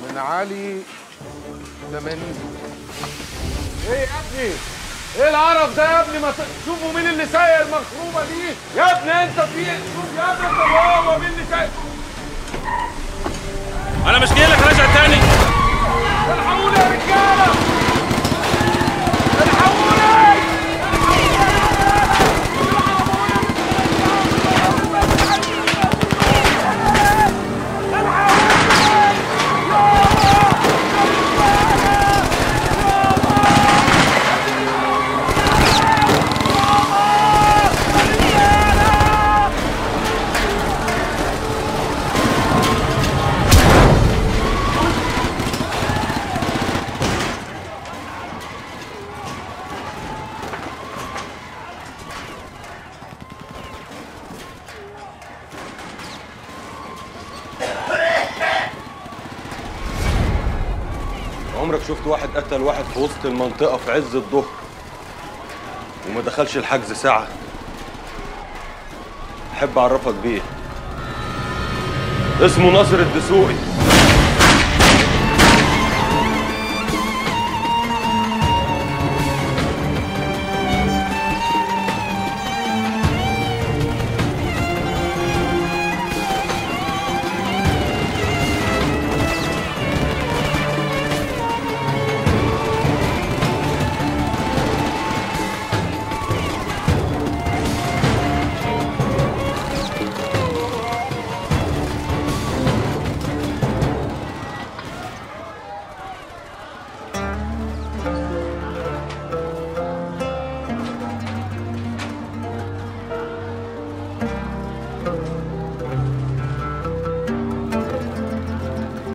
من علي 80 ايه يا ابني ايه القرف ده يا ابني ما ت- شوفوا مين اللي سايق المخروبه دي يا ابني انت في إيه؟ شوف يا ابني طب هو مين اللي سايق انا مش جاي لك راجع تاني الحقوني يا رجاله الحقوني عمرك شفت واحد قتل واحد في وسط المنطقة في عز الظهر وما دخلش الحجز ساعة أحب أعرفك بيه اسمه ناصر الدسوقي